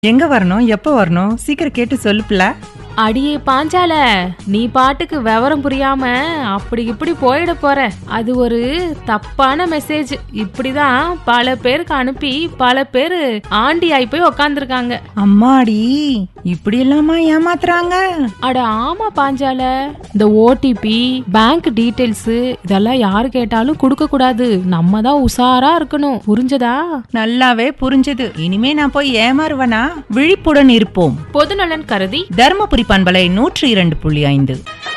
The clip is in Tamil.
எங்க வரணும் எப்போ வரணும் சீக்கிரம் கேட்டு சொல்லுப்ல அடியே பாஞ்சால நீ பாட்டுக்கு விவரம் புரியாம அப்படி இப்படி போயிட போற அது ஒரு தப்பான மெசேஜ் இப்படிதான் பல பேருக்கு அனுப்பி பல பேர் ஆண்டி ஆயி போய் உக்காந்துருக்காங்க அம்மாடி இப்படி எல்லாமா ஏமாத்துறாங்க அட ஆமா பாஞ்சால இந்த ஓடிபி பேங்க் டீடைல்ஸ் இதெல்லாம் யாரு கேட்டாலும் கொடுக்க கூடாது நம்ம தான் உஷாரா இருக்கணும் புரிஞ்சதா நல்லாவே புரிஞ்சது இனிமே நான் போய் ஏமாறுவனா விழிப்புடன் இருப்போம் பொதுநலன் கருதி தர்மபுரி பண்பலை நூற்றி இரண்டு புள்ளி ஐந்து